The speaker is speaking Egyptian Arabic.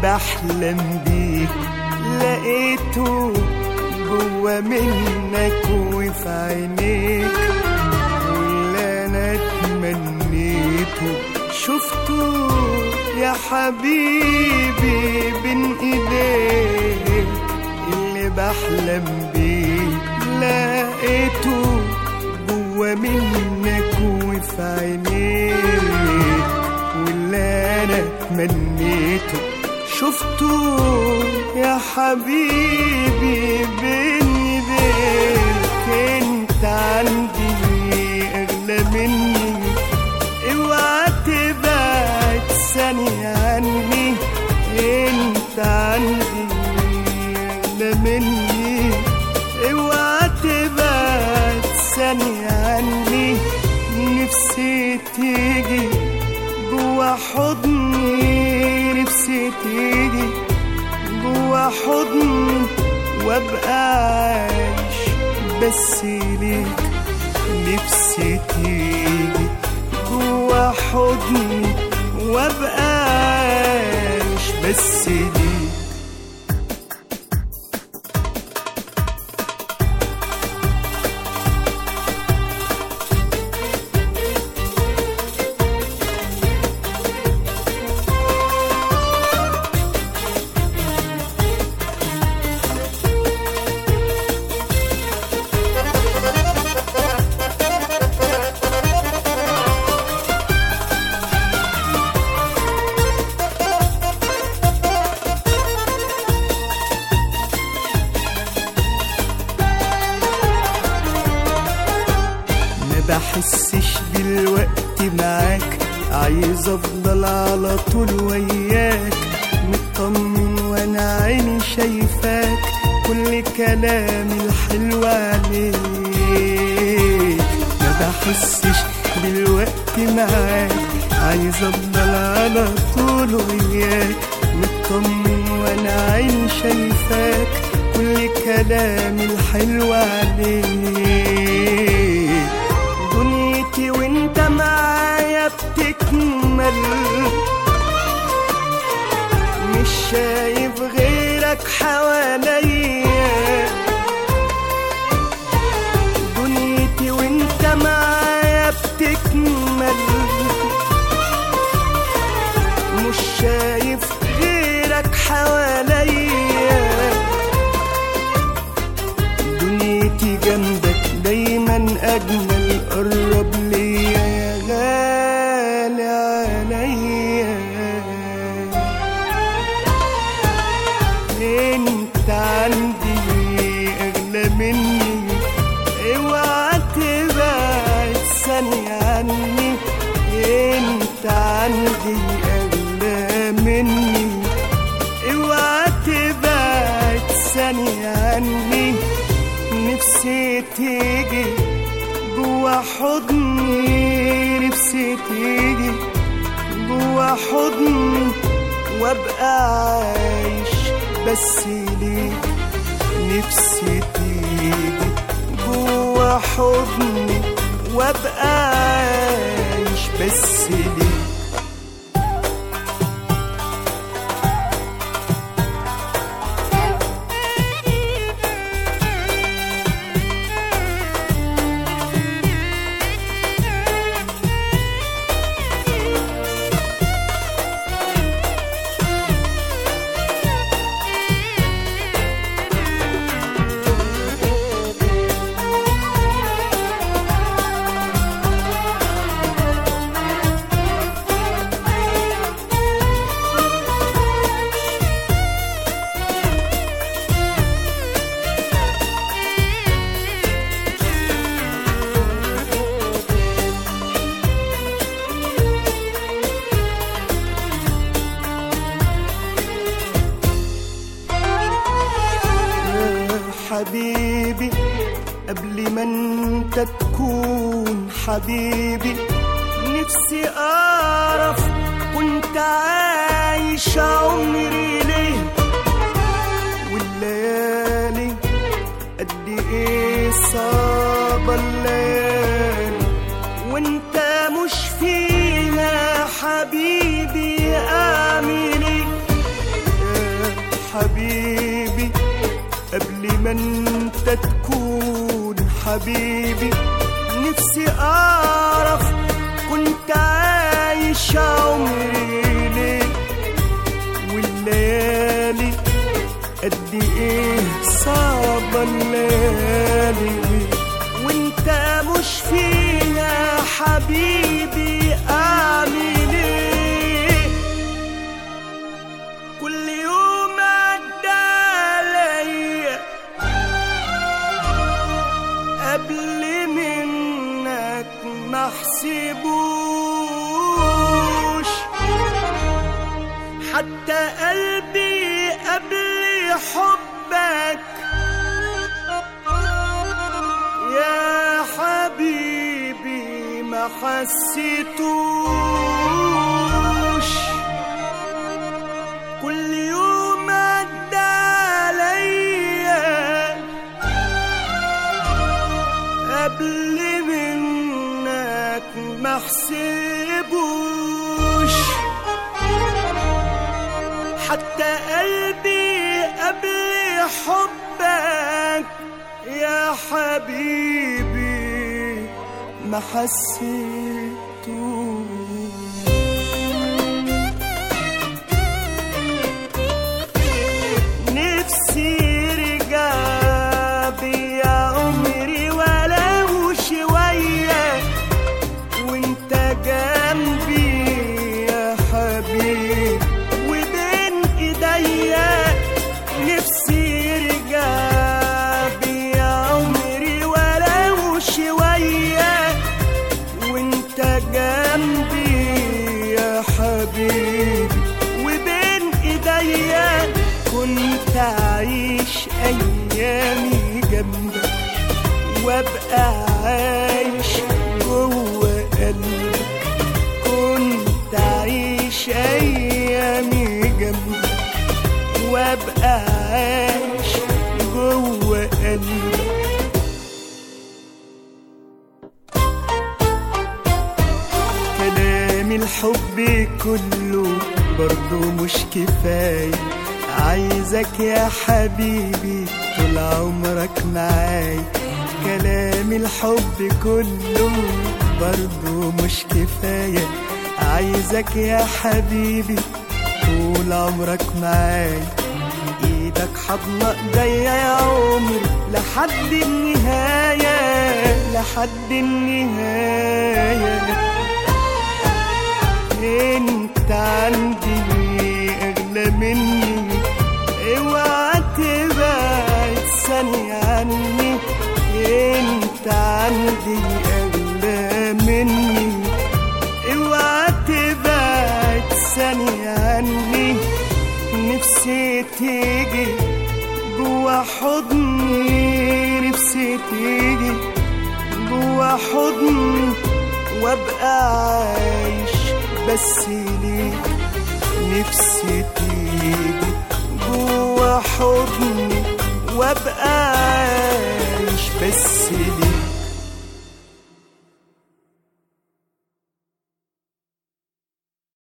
بحلم بيه لقيته جوا منك وفي عينيك واللي انا اتمنيته شفته يا حبيبي بين ايديك اللي بحلم بيه لقيته جوا منك وفي عينيك واللي انا اتمنيته شفته يا حبيبي بين ايديك انت عندي اغلى مني اوعى تبعد ثانية عني انت عندي اغلى مني اوعى تبعد ثانية عني نفسي تيجي جوا حضني نفسي تيجي جوا حضني وابقى عايش بس ليك نفسي تيجي جوا حضني وابقى عايش بس ليك ما بحسش بالوقت معاك عايز افضل على طول وياك مطمن وانا عيني شايفاك كل كلامي الحلو عليك ما بحسش بالوقت معاك عايز افضل على طول وياك مطمن وانا عيني شايفاك كل كلامي الحلو عليك دنيتي وانت معايا بتكمل مش شايف غيرك حواليا دنيتي وانت معايا بتكمل مش شايف غيرك حواليا دنيتي جنبك دايما اجمل قرب ليا يا غالي عليا انت عندي اغلى مني اوعى تبعد ثانية عني انت عندي اغلى مني اوعى تبعد ثانية عني نفسي تيجي جوا حضني نفسي تيجي جوا حضني وابقى عايش بس ليك نفسي تيجي جوا حضني وابقى عايش بس ليك يا حبيبي قبل ما انت تكون حبيبي نفسي اعرف كنت عايش عمري ليه والليالي قد ايه صعبة الليالي وانت مش فيها حبيبي اعمل ايه ما انت تكون حبيبي نفسي اعرف كنت عايش عمري ليه والليالي قد ايه صعبة الليالي وانت مش فيها حبيبي اعمل ايه كل يوم عدى عليا قبل منك ما احسبوش حتى قلبي قبل حبك يا حبيبي ما حسيتوش كل يوم عدى عليا قبل منك ما حسبوش حتى قلبي قبل حبك يا حبيبي ما حسيتوش نفسي يرجع بيا عمري ولو شوية وانت جنبي يا حبيبي وبين ايديا نفسي يرجع بيا عمري ولو شوية وانت جنبي يا حبيبي وبين ايديا كنت اعيش ايامي جنبك وابقى عايش جوه قلبك كنت اعيش ايامي جنبك وابقى عايش جوه قلبك كلام الحب كله برضه مش كفاية عايزك يا حبيبي طول عمرك معايا كلام الحب كله برضه مش كفاية عايزك يا حبيبي طول عمرك معايا ايدك حضن ايديا يا عمري لحد النهاية لحد النهاية انت عندي اغلى مني اوعى تبعد ثانية عني انت عندي اغلى مني اوعى تبعد ثانية عني نفسي تيجي جوا حضني نفسي تيجي جوا حضني وابقى عايش بس ليك نفسي تيجي جوا حضني وابقى عايش بس ليك